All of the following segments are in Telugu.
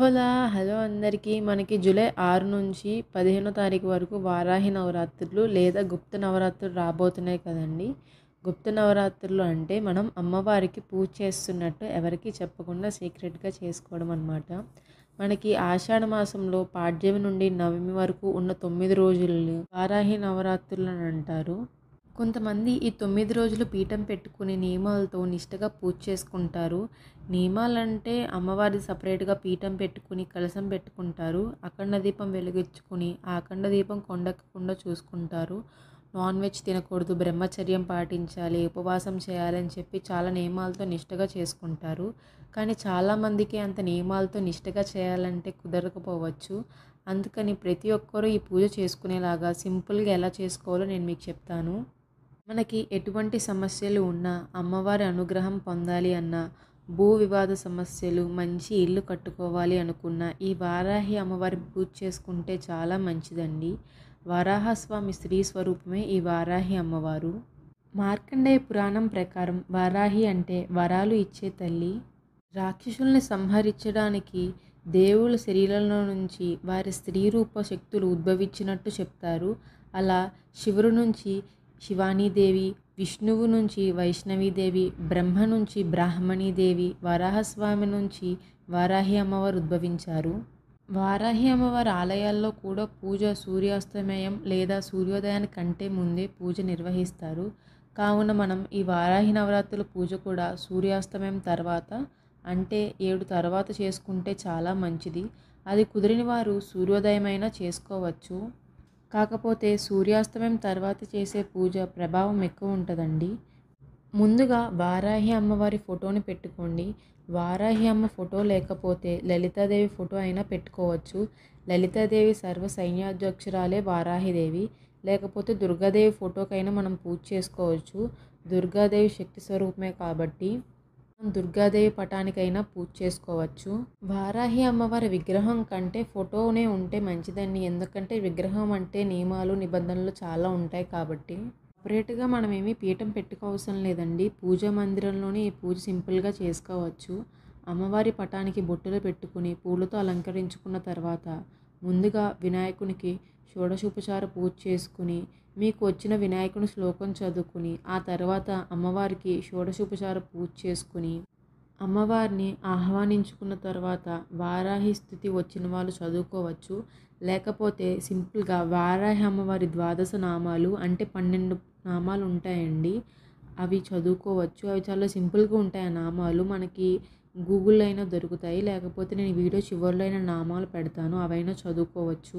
హోలా హలో అందరికీ మనకి జూలై ఆరు నుంచి పదిహేనో తారీఖు వరకు వారాహి నవరాత్రులు లేదా గుప్త నవరాత్రులు రాబోతున్నాయి కదండి గుప్త నవరాత్రులు అంటే మనం అమ్మవారికి పూజ చేస్తున్నట్టు ఎవరికి చెప్పకుండా సీక్రెట్గా చేసుకోవడం అనమాట మనకి ఆషాఢ మాసంలో పాడ్యమి నుండి నవమి వరకు ఉన్న తొమ్మిది రోజులని వారాహి నవరాత్రులు అని అంటారు కొంతమంది ఈ తొమ్మిది రోజులు పీఠం పెట్టుకుని నియమాలతో నిష్టగా పూజ చేసుకుంటారు నియమాలంటే అమ్మవారి సపరేట్గా పీఠం పెట్టుకుని కలసం పెట్టుకుంటారు అఖండ దీపం వెలిగించుకుని ఆ అఖండ దీపం కొండకుండా చూసుకుంటారు నాన్ వెజ్ తినకూడదు బ్రహ్మచర్యం పాటించాలి ఉపవాసం చేయాలని చెప్పి చాలా నియమాలతో నిష్టగా చేసుకుంటారు కానీ చాలామందికి అంత నియమాలతో నిష్టగా చేయాలంటే కుదరకపోవచ్చు అందుకని ప్రతి ఒక్కరూ ఈ పూజ చేసుకునేలాగా సింపుల్గా ఎలా చేసుకోవాలో నేను మీకు చెప్తాను మనకి ఎటువంటి సమస్యలు ఉన్నా అమ్మవారి అనుగ్రహం పొందాలి అన్న భూ వివాద సమస్యలు మంచి ఇల్లు కట్టుకోవాలి అనుకున్న ఈ వారాహి అమ్మవారి పూజ చేసుకుంటే చాలా మంచిదండి వరాహస్వామి స్త్రీ స్వరూపమే ఈ వారాహి అమ్మవారు మార్కండేయ పురాణం ప్రకారం వారాహి అంటే వరాలు ఇచ్చే తల్లి రాక్షసుల్ని సంహరించడానికి దేవుళ్ళ శరీరంలో నుంచి వారి స్త్రీ రూప శక్తులు ఉద్భవించినట్టు చెప్తారు అలా శివుడు నుంచి శివానీదేవి విష్ణువు నుంచి వైష్ణవీదేవి బ్రహ్మ నుంచి బ్రాహ్మణీదేవి వరాహస్వామి నుంచి వారాహి అమ్మవారు ఉద్భవించారు వారాహి అమ్మవారి ఆలయాల్లో కూడా పూజ సూర్యాస్తమయం లేదా సూర్యోదయానికి కంటే ముందే పూజ నిర్వహిస్తారు కావున మనం ఈ వారాహి నవరాత్రుల పూజ కూడా సూర్యాస్తమయం తర్వాత అంటే ఏడు తర్వాత చేసుకుంటే చాలా మంచిది అది కుదిరిన వారు సూర్యోదయమైనా చేసుకోవచ్చు కాకపోతే సూర్యాస్తమయం తర్వాత చేసే పూజ ప్రభావం ఎక్కువ ఉంటుందండి ముందుగా వారాహి అమ్మవారి ఫోటోని పెట్టుకోండి వారాహి అమ్మ ఫోటో లేకపోతే లలితాదేవి ఫోటో అయినా పెట్టుకోవచ్చు లలితాదేవి సర్వ సైన్యాధ్యక్షురాలే వారాహిదేవి లేకపోతే దుర్గాదేవి ఫోటోకైనా మనం పూజ చేసుకోవచ్చు దుర్గాదేవి శక్తి స్వరూపమే కాబట్టి దుర్గాదేవి పటానికైనా పూజ చేసుకోవచ్చు వారాహి అమ్మవారి విగ్రహం కంటే ఫోటోనే ఉంటే మంచిదండి ఎందుకంటే విగ్రహం అంటే నియమాలు నిబంధనలు చాలా ఉంటాయి కాబట్టి సపరేట్గా మనం ఏమీ పీఠం పెట్టుకోవసరం లేదండి పూజా మందిరంలోనే ఈ పూజ సింపుల్గా చేసుకోవచ్చు అమ్మవారి పటానికి బొట్టులు పెట్టుకుని పూలతో అలంకరించుకున్న తర్వాత ముందుగా వినాయకునికి షోడశోపచార పూజ చేసుకుని మీకు వచ్చిన వినాయకుని శ్లోకం చదువుకుని ఆ తర్వాత అమ్మవారికి షోడశోపచార పూజ చేసుకుని అమ్మవారిని ఆహ్వానించుకున్న తర్వాత వారాహి స్థితి వచ్చిన వాళ్ళు చదువుకోవచ్చు లేకపోతే సింపుల్గా వారాహి అమ్మవారి ద్వాదశ నామాలు అంటే పన్నెండు నామాలు ఉంటాయండి అవి చదువుకోవచ్చు అవి చాలా సింపుల్గా ఉంటాయి ఆ నామాలు మనకి గూగుల్లో అయినా దొరుకుతాయి లేకపోతే నేను వీడియో చివరిలో అయినా నామాలు పెడతాను అవైనా చదువుకోవచ్చు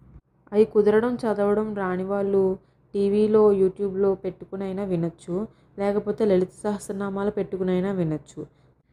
అవి కుదరడం చదవడం రాని వాళ్ళు టీవీలో యూట్యూబ్లో పెట్టుకునైనా వినొచ్చు లేకపోతే లలిత సహస్రనామాలు పెట్టుకునైనా వినొచ్చు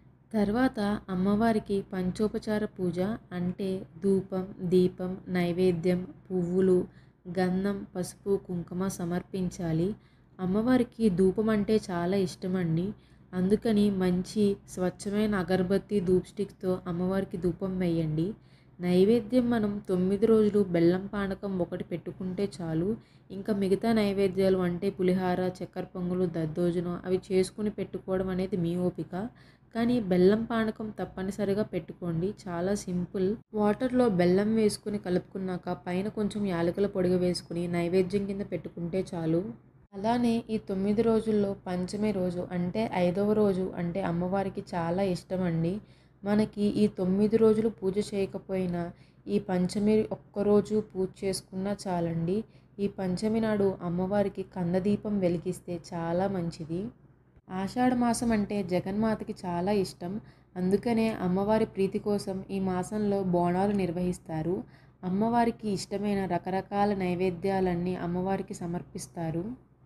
తర్వాత అమ్మవారికి పంచోపచార పూజ అంటే ధూపం దీపం నైవేద్యం పువ్వులు గంధం పసుపు కుంకుమ సమర్పించాలి అమ్మవారికి ధూపం అంటే చాలా ఇష్టమండి అందుకని మంచి స్వచ్ఛమైన అగరబత్తి ధూప్ స్టిక్తో అమ్మవారికి ధూపం వేయండి నైవేద్యం మనం తొమ్మిది రోజులు బెల్లం పానకం ఒకటి పెట్టుకుంటే చాలు ఇంకా మిగతా నైవేద్యాలు అంటే పులిహార చక్కెర పొంగులు దద్దోజనం అవి చేసుకుని పెట్టుకోవడం అనేది మీ ఓపిక కానీ బెల్లం పానకం తప్పనిసరిగా పెట్టుకోండి చాలా సింపుల్ వాటర్లో బెల్లం వేసుకుని కలుపుకున్నాక పైన కొంచెం యాలకుల పొడిగా వేసుకుని నైవేద్యం కింద పెట్టుకుంటే చాలు అలానే ఈ తొమ్మిది రోజుల్లో పంచమి రోజు అంటే ఐదవ రోజు అంటే అమ్మవారికి చాలా ఇష్టం అండి మనకి ఈ తొమ్మిది రోజులు పూజ చేయకపోయినా ఈ పంచమి ఒక్కరోజు పూజ చేసుకున్నా చాలండి ఈ పంచమి నాడు అమ్మవారికి కందదీపం వెలిగిస్తే చాలా మంచిది ఆషాఢ మాసం అంటే జగన్మాతకి చాలా ఇష్టం అందుకనే అమ్మవారి ప్రీతి కోసం ఈ మాసంలో బోనాలు నిర్వహిస్తారు అమ్మవారికి ఇష్టమైన రకరకాల నైవేద్యాలన్నీ అమ్మవారికి సమర్పిస్తారు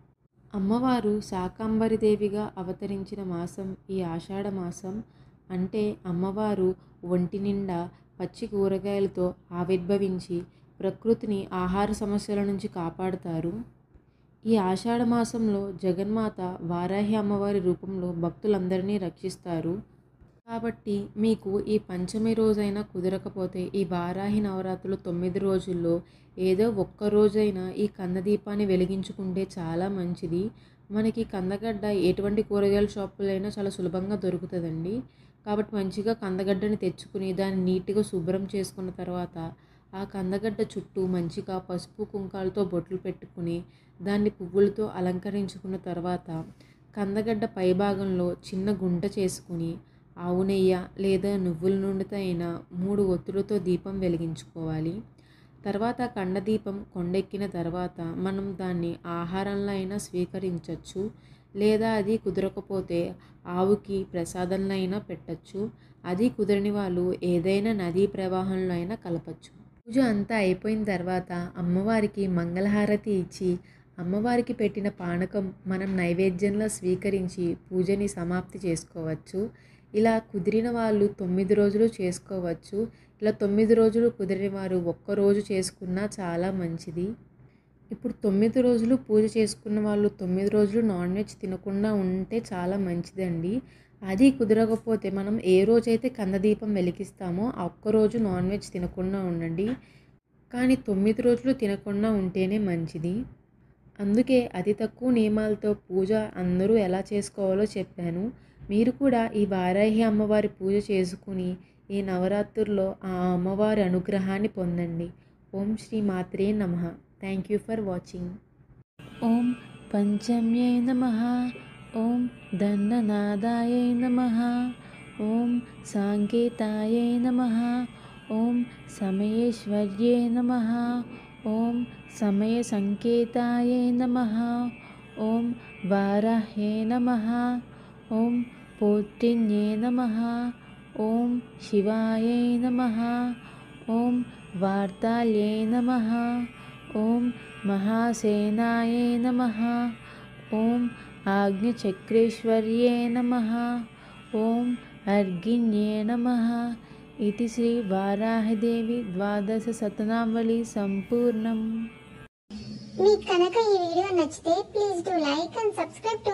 అమ్మవారు శాకాంబరిదేవిగా అవతరించిన మాసం ఈ ఆషాఢ మాసం అంటే అమ్మవారు ఒంటి నిండా పచ్చి కూరగాయలతో ఆవిర్భవించి ప్రకృతిని ఆహార సమస్యల నుంచి కాపాడుతారు ఈ ఆషాఢ మాసంలో జగన్మాత వారాహి అమ్మవారి రూపంలో భక్తులందరినీ రక్షిస్తారు కాబట్టి మీకు ఈ పంచమి రోజైనా కుదరకపోతే ఈ వారాహి నవరాత్రులు తొమ్మిది రోజుల్లో ఏదో ఒక్క రోజైనా ఈ కందదీపాన్ని వెలిగించుకుంటే చాలా మంచిది మనకి కందగడ్డ ఎటువంటి కూరగాయల షాపులైనా చాలా సులభంగా దొరుకుతుందండి కాబట్టి మంచిగా కందగడ్డని తెచ్చుకుని దాన్ని నీట్గా శుభ్రం చేసుకున్న తర్వాత ఆ కందగడ్డ చుట్టూ మంచిగా పసుపు కుంకాలతో బొట్లు పెట్టుకుని దాన్ని పువ్వులతో అలంకరించుకున్న తర్వాత కందగడ్డ పైభాగంలో చిన్న గుంట చేసుకుని ఆవు నెయ్యి లేదా నువ్వుల నూనెతో అయినా మూడు ఒత్తులతో దీపం వెలిగించుకోవాలి తర్వాత కండ దీపం కొండెక్కిన తర్వాత మనం దాన్ని ఆహారంలో అయినా స్వీకరించవచ్చు లేదా అది కుదరకపోతే ఆవుకి ప్రసాదంలో అయినా పెట్టచ్చు అది కుదరని వాళ్ళు ఏదైనా నదీ ప్రవాహంలో అయినా కలపచ్చు పూజ అంతా అయిపోయిన తర్వాత అమ్మవారికి మంగళహారతి ఇచ్చి అమ్మవారికి పెట్టిన పానకం మనం నైవేద్యంలో స్వీకరించి పూజని సమాప్తి చేసుకోవచ్చు ఇలా కుదిరిన వాళ్ళు తొమ్మిది రోజులు చేసుకోవచ్చు ఇలా తొమ్మిది రోజులు కుదిరిన వారు ఒక్కరోజు చేసుకున్నా చాలా మంచిది ఇప్పుడు తొమ్మిది రోజులు పూజ చేసుకున్న వాళ్ళు తొమ్మిది రోజులు నాన్ వెజ్ తినకుండా ఉంటే చాలా మంచిదండి అది కుదరకపోతే మనం ఏ రోజైతే కందదీపం వెలిగిస్తామో ఆ ఒక్కరోజు నాన్ వెజ్ తినకుండా ఉండండి కానీ తొమ్మిది రోజులు తినకుండా ఉంటేనే మంచిది అందుకే అతి తక్కువ నియమాలతో పూజ అందరూ ఎలా చేసుకోవాలో చెప్పాను మీరు కూడా ఈ వారాహి అమ్మవారి పూజ చేసుకుని ఈ నవరాత్రుల్లో ఆ అమ్మవారి అనుగ్రహాన్ని పొందండి ఓం శ్రీ మాత్రే నమ థ్యాంక్ యూ ఫర్ వాచింగ్ ఓం పంచమ్యై నమ ఓం దండనాదాయై నమ ఓం సాంకేతాయై నమ ఓం సమయేశ్వర్యే నమ ఓం సమయ సంకేతాయై నమ ఓం వారాహే నమ ఓం పోత్రిణ్యే నమ ఓం శివాయై నమ ఓం వార్తాళ్యే నమ ఓం మహాసేనాయే నమ ఓం ఆజ్ఞచక్రేశ్వర్యే నమ ఓం అర్గిణ్యే నమ ఇది శ్రీ వారాహిదేవి ద్వాదశ శతనావళి సంపూర్ణం మీకు కనుక ఈ వీడియో నచ్చితే please do like and subscribe to